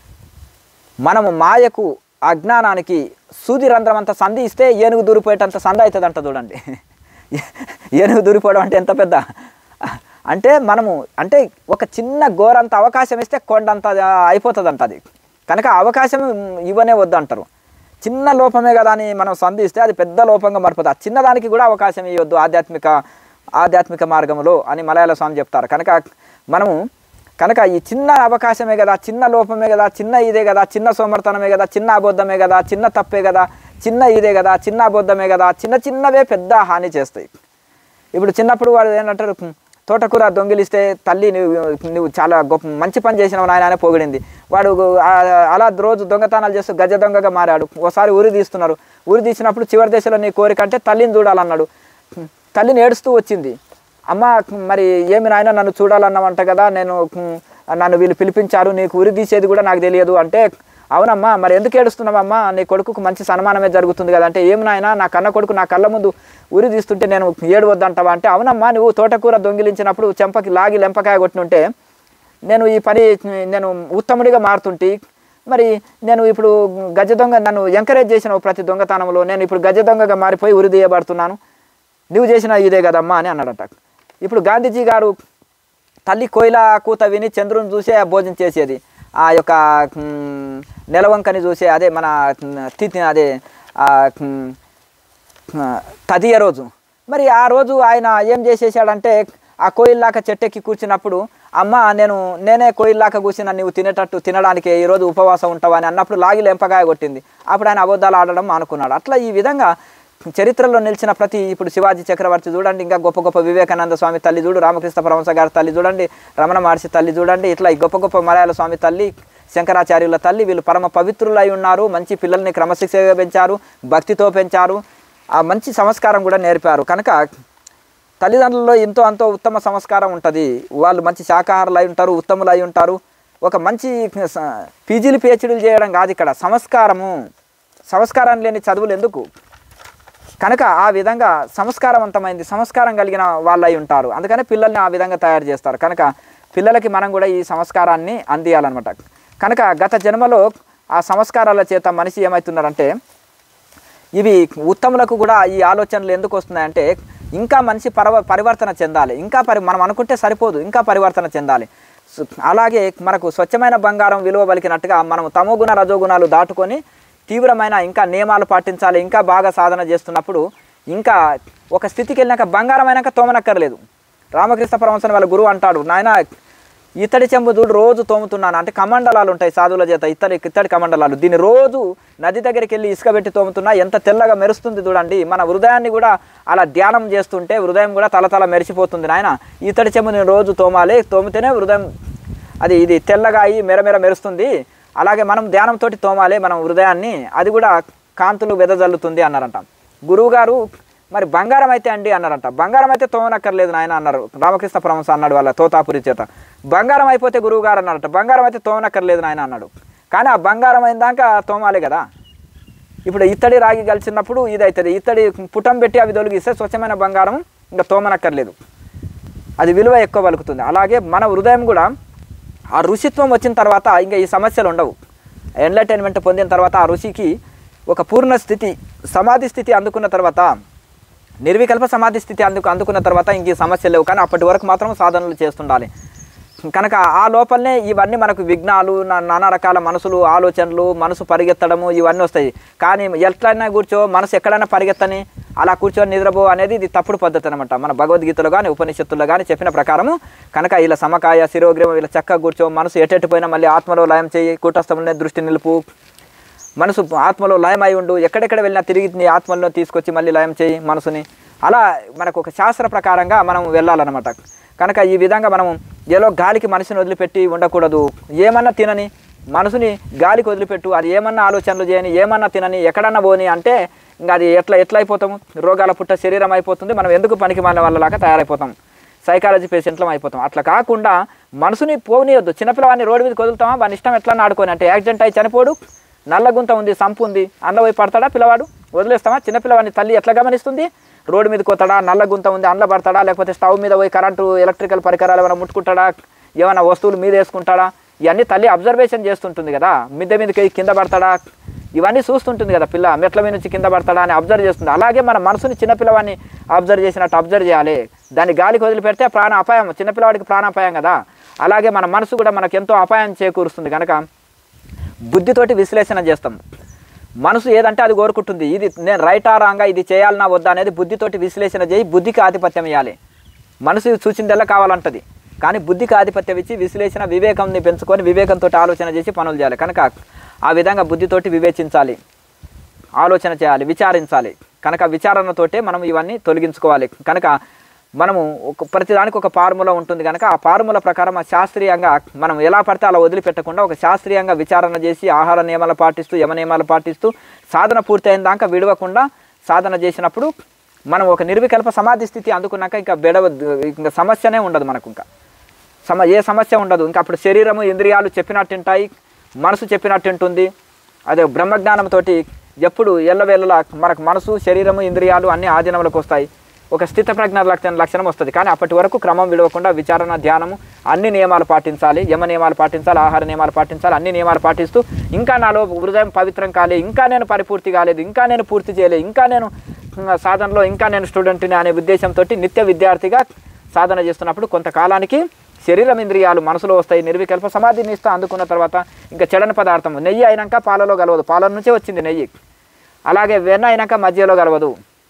మనము మాయకు అజ్ఞానానికి సూది రంధ్రం అంత సంధి ఇస్తే ఏనుగు దూరిపోయేటంత సంద అవుతుంది అంట చూడండి ఏనుగు దూరిపోవడం అంటే ఎంత పెద్ద అంటే మనము అంటే ఒక చిన్న గోరంత అవకాశం ఇస్తే కొండంత అయిపోతుంది అంట అది కనుక అవకాశం ఇవ్వనే వద్దు అంటారు చిన్న లోపమే కదా అని మనం సంధిస్తే అది పెద్ద లోపంగా మారిపోతుంది ఆ చిన్నదానికి కూడా అవకాశం ఇవ్వద్దు ఆధ్యాత్మిక ఆధ్యాత్మిక మార్గంలో అని మలయాళ స్వామి చెప్తారు కనుక మనము కనుక ఈ చిన్న అవకాశమే కదా చిన్న లోపమే కదా చిన్న ఇదే కదా చిన్న సోమర్తనమే కదా చిన్న అబద్ధమే కదా చిన్న తప్పే కదా చిన్న ఇదే కదా చిన్న అబద్ధమే కదా చిన్న చిన్నవే పెద్ద హాని చేస్తాయి ఇప్పుడు చిన్నప్పుడు వాడు ఏంటంటారు "హ్మ్, తోటకూర దొంగిలిస్తే తల్లి నువ్వు నువ్వు చాలా గొప్ప మంచి పని చేసినావు నాయన అని పొగిడింది వాడు ఆ- అలా రోజు దొంగతనాలు చేస్తూ గజ దొంగగా మారాడు ఒకసారి ఊరి తీస్తున్నారు ఊరి తీసినప్పుడు చివరి దశలో నీ కోరిక అంటే తల్లిని చూడాలన్నాడు "హ్మ్, తల్లిని ఏడుస్తూ వచ్చింది అమ్మ మరి ఏమి నాయన నన్ను చూడాలన్నావంట కదా నేను ఉమ్, నన్ను వీళ్ళు పిలిపించారు నీకు ఉరి తీసేది కూడా నాకు తెలియదు అంటే అవునమ్మా మరి ఎందుకు ఏడుస్తున్నావమ్మా నీ కొడుకుకు మంచి సన్మానమే జరుగుతుంది కదా అంటే ఏమి నాయన నా కన్న కొడుకు నా కళ్ళ ముందు ఉరి తీస్తుంటే నేను ఏడు వద్దంటావా అంటే అవునమ్మా నువ్వు తోటకూర దొంగిలించినప్పుడు చెంపకి లాగి లెంపకాయ కొట్టినుంటే నేను ఈ పని నేను ఉత్తముడిగా మారుతుంటే మరి నేను ఇప్పుడు గజ దొంగ నన్ను ఎంకరేజ్ చేసిన ప్రతి దొంగతనంలో నేను ఇప్పుడు గజ దొంగగా మారిపోయి ఉరి తీయబడుతున్నాను నువ్వు చేసిన ఇదే కదమ్మా అని అన్నాడట ఇప్పుడు గాంధీజీ గారు తల్లి కోయిల కూత విని చంద్రుని చూసే భోజనం చేసేది ఆ యొక్క మ్, నెలవంకని చూసే అదే మన మ్, తిథి అదే ఆ, మ్, ఆ, తదియ రోజు మరి ఆ రోజు ఆయన ఏం చేసేసాడంటే ఆ కోయిల్లాక చెట్టెక్కి కూర్చున్నప్పుడు అమ్మ నేను నేనే కోయిల్లాక కూర్చున్న నువ్వు తినేటట్టు తినడానికి ఈరోజు ఉపవాసం ఉంటావా అని అన్నప్పుడు లాగి లెంపకాయ కొట్టింది అప్పుడు ఆయన అబద్ధాలు ఆడడం అనుకున్నాడు అట్లా ఈ విధంగా చరిత్రలో నిలిచిన ప్రతి ఇప్పుడు శివాజీ చక్రవర్తి చూడండి ఇంకా గొప్ప గొప్ప వివేకానంద స్వామి తల్లి చూడు రామకృష్ణ పరమహంస గారి తల్లి చూడండి రమణ మహర్షి తల్లి చూడండి ఇట్లా ఈ గొప్ప గొప్ప మలయాళ స్వామి తల్లి శంకరాచార్యుల తల్లి వీళ్ళు పరమ పవిత్రులై ఉన్నారు మంచి పిల్లల్ని క్రమశిక్షగా పెంచారు భక్తితో పెంచారు ఆ మంచి సంస్కారం కూడా నేర్పారు కనుక తల్లిదండ్రులలో ఎంతో అంతో ఉత్తమ సంస్కారం ఉంటుంది వాళ్ళు మంచి శాకాహారులు అయి ఉంటారు ఉత్తములు అయి ఉంటారు ఒక మంచి స- పీజీలు పిహెచ్డీలు చేయడం కాదు ఇక్కడ సంస్కారము సంస్కారం లేని చదువులు ఎందుకు కనుక ఆ విధంగా సంస్కారవంతమైంది సంస్కారం కలిగిన వాళ్ళు అయి ఉంటారు అందుకనే పిల్లల్ని ఆ విధంగా తయారు చేస్తారు కనుక పిల్లలకి మనం కూడా ఈ సంస్కారాన్ని అందియాలన్నమాట కనుక గత జన్మలో ఆ సంస్కారాల చేత మనిషి ఏమవుతున్నారంటే ఇవి ఉత్తములకు కూడా ఈ ఆలోచనలు ఎందుకు వస్తున్నాయంటే ఇంకా మనిషి పరవ పరివర్తన చెందాలి ఇంకా పరి మనం అనుకుంటే సరిపోదు ఇంకా పరివర్తన చెందాలి సు- అలాగే మనకు స్వచ్ఛమైన బంగారం విలువ పలికినట్టుగా మనం తమోగుణ రజోగుణాలు దాటుకొని తీవ్రమైన ఇంకా నియమాలు పాటించాలి ఇంకా బాగా సాధన చేస్తున్నప్పుడు ఇంకా ఒక స్థితికి వెళ్ళినాక బంగారం అయినాక తోమనక్కర్లేదు రామకృష్ణ పరమశని వాళ్ళ గురువు అంటాడు నాయన ఇత్తడి చెంబు చూడు రోజు తోముతున్నాను అంటే కమండలాలు ఉంటాయి సాధువుల చేత ఇత్తడి ఇత్తడి కమండలాలు దీన్ని రోజు నది దగ్గరికి వెళ్ళి ఇసుక పెట్టి తోముతున్నా ఎంత తెల్లగా మెరుస్తుంది చూడండి మన హృదయాన్ని కూడా అలా ధ్యానం చేస్తుంటే హృదయం కూడా తలతల మెరిసిపోతుంది నాయన ఇత్తడి చెంబు నేను రోజు తోమాలి తోమితేనే హృదయం అది ఇది తెల్లగా అయ్యి మెరమెర మెరుస్తుంది అలాగే మనం ధ్యానంతో తోమాలి మనం హృదయాన్ని అది కూడా కాంతులు వెదజల్లుతుంది అన్నారంట గురువుగారు మరి బంగారం అయితే అండి అన్నారంట బంగారం అయితే తోమనక్కర్లేదు నాయన అన్నారు రామకృష్ణ పరమహంస అన్నాడు వాళ్ళ తోతాపురి చేత బంగారం అయిపోతే గురువు గారు అన్నారట బంగారం అయితే తోమనక్కర్లేదు నాయన అన్నాడు కానీ ఆ బంగారం అయిందాక తోమాలి కదా ఇప్పుడు ఇత్తడి రాగి కలిసినప్పుడు ఇది అవుతుంది ఇత్తడి పుటం పెట్టి అవి తొలగిస్తే స్వచ్ఛమైన బంగారం ఇంకా తోమనక్కర్లేదు అది విలువ ఎక్కువ పలుకుతుంది అలాగే మన హృదయం కూడా ఆ ఋషిత్వం వచ్చిన తర్వాత ఇంకా ఈ సమస్యలు ఉండవు ఎంటర్టైన్మెంట్ పొందిన తర్వాత ఆ ఋషికి ఒక పూర్ణ స్థితి సమాధి స్థితి అందుకున్న తర్వాత నిర్వికల్ప సమాధి స్థితి అందుకు అందుకున్న తర్వాత ఇంక ఈ సమస్యలు లేవు కానీ అప్పటి వరకు మాత్రం సాధనలు చేస్తుండాలి కనుక ఆ లోపలనే ఇవన్నీ మనకు విఘ్నాలు నా- నానా రకాల మనసులు ఆలోచనలు మనసు పరిగెత్తడము ఇవన్నీ వస్తాయి కానీ ఎట్లయినా కూర్చో మనసు ఎక్కడైనా పరిగెత్తని అలా కూర్చొని నిద్రపో అనేది ఇది తప్పుడు పద్ధతి అనమాట మన భగవద్గీతలో కానీ ఉపనిషత్తుల్లో కానీ చెప్పిన ప్రకారము కనుక ఇలా సమకాయ శిరోగ్రీవం ఇలా చక్కగా కూర్చో మనసు ఎటెట్టు పోయినా మళ్ళీ ఆత్మలో లయం చేయి కూటస్థంలోనే దృష్టి నిలుపు మనసు ఆత్మలో లయం అయి ఉండు ఎక్కడెక్కడ వెళ్ళినా తిరిగి నీ ఆత్మలో తీసుకొచ్చి మళ్ళీ లయం చేయి మనసుని అలా మనకు ఒక శాస్త్ర ప్రకారంగా మనం వెళ్ళాలన్నమాట కనుక ఈ విధంగా మనం ఏదో గాలికి మనసుని వదిలిపెట్టి ఉండకూడదు ఏమన్నా తినని మనసుని గాలికి వదిలిపెట్టు అది ఏమన్నా ఆలోచనలు చేయని ఏమన్నా తినని ఎక్కడన్నా పోని అంటే ఇంకా అది ఎట్లా ఎట్లా అయిపోతాము రోగాల పుట్ట శరీరం అయిపోతుంది మనం ఎందుకు పనికి మన వాళ్ళలాగా తయారైపోతాం సైకాలజీ పేషెంట్లం అయిపోతాం అట్లా కాకుండా మనసుని పోనీయొద్దు చిన్నపిల్లవాడిని రోడ్డు మీద వదులుతామా వాని ఇష్టం ఎట్లా ఆడుకొని అంటే యాక్సిడెంట్ అయి చనిపోడు నల్ల గుంత ఉంది సంపు ఉంది అందులో పోయి పడతాడా పిల్లవాడు వదిలేస్తామా చిన్నపిల్లవాడిని తల్లి ఎట్లా గమనిస్తుంది రోడ్డు మీద కొత్తడా నల్ల గుంత ఉంది అందులో పడతాడా లేకపోతే స్టవ్ మీద పోయి కరెంటు ఎలక్ట్రికల్ పరికరాలు ఏమైనా ముట్టుకుంటాడా ఏమైనా వస్తువులు మీద వేసుకుంటాడా ఇవన్నీ తల్లి అబ్జర్వేషన్ చేస్తుంటుంది కదా మిద్దె మీదకి కింద పడతాడా ఇవన్నీ చూస్తుంటుంది కదా పిల్ల మెట్ల మీద నుంచి కింద పడతాడా అని అబ్జర్వ్ చేస్తుంది అలాగే మన మనసుని చిన్నపిల్లవాడిని అబ్జర్వ్ చేసినట్టు అబ్జర్వ్ చేయాలి దాన్ని గాలికి వదిలిపెడితే ప్రాణ అపాయం చిన్నపిల్లవాడికి ప్రాణాపాయం కదా అలాగే మన మనసు కూడా మనకు ఎంతో అపాయం చేకూరుస్తుంది కనుక బుద్ధితోటి విశ్లేషణ చేస్తాం మనసు ఏదంటే అది కోరుకుంటుంది ఇది నేను రైటా రాంగా ఇది చేయాలన్నా వద్దా అనేది బుద్ధితోటి విశ్లేషణ చేయి బుద్ధికి ఆధిపత్యం ఇవ్వాలి మనసు చూసిందల్లా కావాలంటది కానీ బుద్ధికి ఆధిపత్యం ఇచ్చి విశ్లేషణ వివేకంని పెంచుకొని వివేకంతో ఆలోచన చేసి పనులు చేయాలి కనుక ఆ విధంగా బుద్ధితోటి వివేచించాలి ఆలోచన చేయాలి విచారించాలి కనుక విచారణతోటే మనం ఇవన్నీ తొలగించుకోవాలి కనుక మనము ఒక ప్రతిదానికి ఒక ఫార్ములా ఉంటుంది కనుక ఆ ఫార్ములా ప్రకారం ఆ శాస్త్రీయంగా మనం ఎలా పడితే అలా వదిలిపెట్టకుండా ఒక శాస్త్రీయంగా విచారణ చేసి ఆహార నియమాలు పాటిస్తూ యమ నియమాలు పాటిస్తూ సాధన పూర్తయిన దాకా విడవకుండా సాధన చేసినప్పుడు మనం ఒక నిర్వికల్ప సమాధి స్థితి అందుకున్నాక ఇంకా బెడవ ఇంకా సమస్యనే ఉండదు మనకు ఇంకా సమ ఏ సమస్య ఉండదు ఇంకా అప్పుడు శరీరము ఇంద్రియాలు చెప్పినట్టు ఉంటాయి మనసు చెప్పినట్టు ఉంటుంది అదే బ్రహ్మజ్ఞానంతో ఎప్పుడు ఎల్లవేళలా మనకు మనసు శరీరము ఇంద్రియాలు అన్ని ఆధీనంలోకి వస్తాయి ఒక స్థిత ప్రజ్ఞ లక్షణ లక్షణం వస్తుంది కానీ అప్పటి వరకు క్రమం విడవకుండా విచారణ ధ్యానము అన్ని నియమాలు పాటించాలి యమ నియమాలు పాటించాలి ఆహార నియమాలు పాటించాలి అన్ని నియమాలు పాటిస్తూ ఇంకా నాలో హృదయం పవిత్రం కాలే ఇంకా నేను పరిపూర్తి కాలేదు ఇంకా నేను పూర్తి చేయలేదు ఇంకా నేను ఉమ్, సాధనలో ఇంకా నేను స్టూడెంట్ని అనే ఉద్దేశంతో నిత్య విద్యార్థిగా సాధన చేస్తున్నప్పుడు కొంతకాలానికి శరీరం ఇంద్రియాలు మనసులో వస్తాయి నిర్వికల్ప సమాధిని ఇస్తా అందుకున్న తర్వాత ఇంకా చెడని పదార్థం నెయ్యి అయినాక పాలలో కలవదు పాల నుంచే వచ్చింది నెయ్యి అలాగే వెన్న అయినాక మధ్యలో కలవదు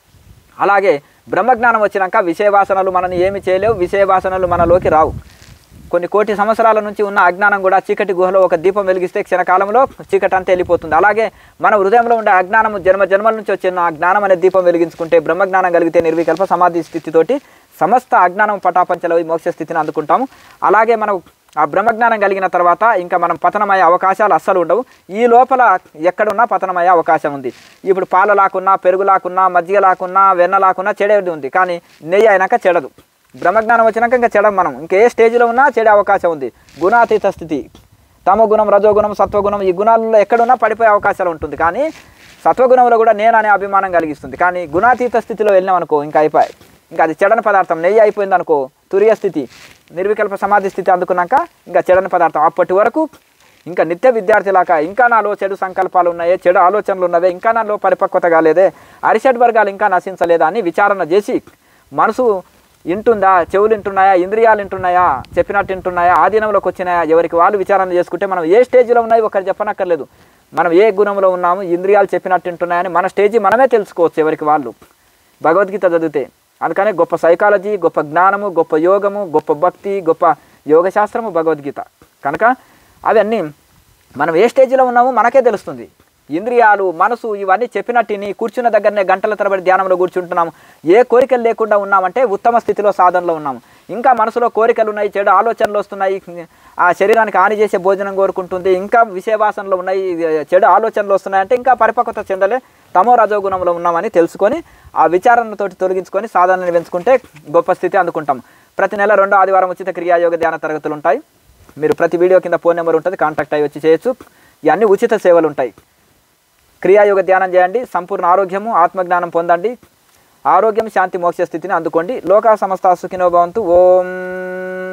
అలాగే బ్రహ్మజ్ఞానం వచ్చినాక విషయవాసనలు మనని ఏమి చేయలేవు విషయవాసనలు మనలోకి రావు కొన్ని కోటి సంవత్సరాల నుంచి ఉన్న అజ్ఞానం కూడా చీకటి గుహలో ఒక దీపం వెలిగిస్తే క్షణకాలంలో చీకటి అంతా వెళ్ళిపోతుంది అలాగే మన హృదయంలో ఉండే అజ్ఞానము జన్మ జన్మల నుంచి వచ్చిన ఆ జ్ఞానం అనే దీపం వెలిగించుకుంటే బ్రహ్మజ్ఞానం కలిగితే నిర్వికల్ప సమాధి స్థితితోటి సమస్త అజ్ఞానం పటాపంచలవి మోక్ష స్థితిని అందుకుంటాము అలాగే మనం ఆ బ్రహ్మజ్ఞానం కలిగిన తర్వాత ఇంకా మనం పతనమయ్యే అవకాశాలు అస్సలు ఉండవు ఈ లోపల ఎక్కడున్నా పతనమయ్యే అవకాశం ఉంది ఇప్పుడు పాల లాకున్నా పెరుగు లాకున్నా మజ్జిగ లాకున్నా వెన్న లాకున్నా చెడేది ఉంది కానీ నెయ్యి అయినాక చెడదు బ్రహ్మజ్ఞానం వచ్చినాక ఇంకా చెడం మనం ఇంకా ఏ స్టేజ్లో ఉన్నా చెడే అవకాశం ఉంది గుణాతీత స్థితి తమో గుణం రజోగుణం సత్వగుణం ఈ గుణాలలో ఎక్కడున్నా పడిపోయే అవకాశాలు ఉంటుంది కానీ సత్వగుణంలో కూడా నేను అనే అభిమానం కలిగిస్తుంది కానీ గుణాతీత స్థితిలో వెళ్ళినాం అనుకో ఇంకా అయిపోయాయి ఇంకా అది చెడని పదార్థం నెయ్యి అయిపోయింది అనుకో తురియ స్థితి నిర్వికల్ప సమాధి స్థితి అందుకున్నాక ఇంకా చెడని పదార్థం అప్పటి వరకు ఇంకా నిత్య విద్యార్థిలాగా ఇంకా నాలో చెడు సంకల్పాలు ఉన్నాయే చెడు ఆలోచనలు ఉన్నవే ఇంకా నాలో పరిపక్వత కాలేదే అరిషడ్ వర్గాలు ఇంకా నశించలేదా అని విచారణ చేసి మనసు వింటుందా చెవులు వింటున్నాయా ఇంద్రియాలు వింటున్నాయా చెప్పినట్టు వింటున్నాయా ఆధీనంలోకి వచ్చినాయా ఎవరికి వాళ్ళు విచారణ చేసుకుంటే మనం ఏ స్టేజ్లో ఉన్నాయి ఒకరు చెప్పనక్కర్లేదు మనం ఏ గుణంలో ఉన్నాము ఇంద్రియాలు చెప్పినట్టు వింటున్నాయని మన స్టేజీ మనమే తెలుసుకోవచ్చు ఎవరికి వాళ్ళు భగవద్గీత చదివితే అందుకనే గొప్ప సైకాలజీ గొప్ప జ్ఞానము గొప్ప యోగము గొప్ప భక్తి గొప్ప యోగశాస్త్రము భగవద్గీత కనుక అవన్నీ మనం ఏ స్టేజ్లో ఉన్నామో మనకే తెలుస్తుంది ఇంద్రియాలు మనసు ఇవన్నీ చెప్పినట్టు నీ కూర్చున్న దగ్గరనే గంటల తరబడి ధ్యానంలో కూర్చుంటున్నాము ఏ కోరికలు లేకుండా ఉన్నామంటే ఉత్తమ స్థితిలో సాధనలో ఉన్నాము ఇంకా మనసులో కోరికలు ఉన్నాయి చెడు ఆలోచనలు వస్తున్నాయి ఆ శరీరానికి హాని చేసే భోజనం కోరుకుంటుంది ఇంకా విషయవాసనలు ఉన్నాయి చెడు ఆలోచనలు వస్తున్నాయి అంటే ఇంకా పరిపక్వత చెందలే తమో రజోగుణంలో ఉన్నామని తెలుసుకొని ఆ విచారణతోటి తొలగించుకొని సాధనని పెంచుకుంటే గొప్ప స్థితి అందుకుంటాం ప్రతి నెల రెండో ఆదివారం ఉచిత క్రియాయోగ ధ్యాన తరగతులు ఉంటాయి మీరు ప్రతి వీడియో కింద ఫోన్ నెంబర్ ఉంటుంది కాంటాక్ట్ అయ్యి వచ్చి చేయొచ్చు ఇవన్నీ ఉచిత సేవలు ఉంటాయి క్రియాయోగ ధ్యానం చేయండి సంపూర్ణ ఆరోగ్యము ఆత్మజ్ఞానం పొందండి ఆరోగ్యం శాంతి మోక్ష స్థితిని అందుకోండి లోకా సమస్త సుఖినో భవంతు ఓం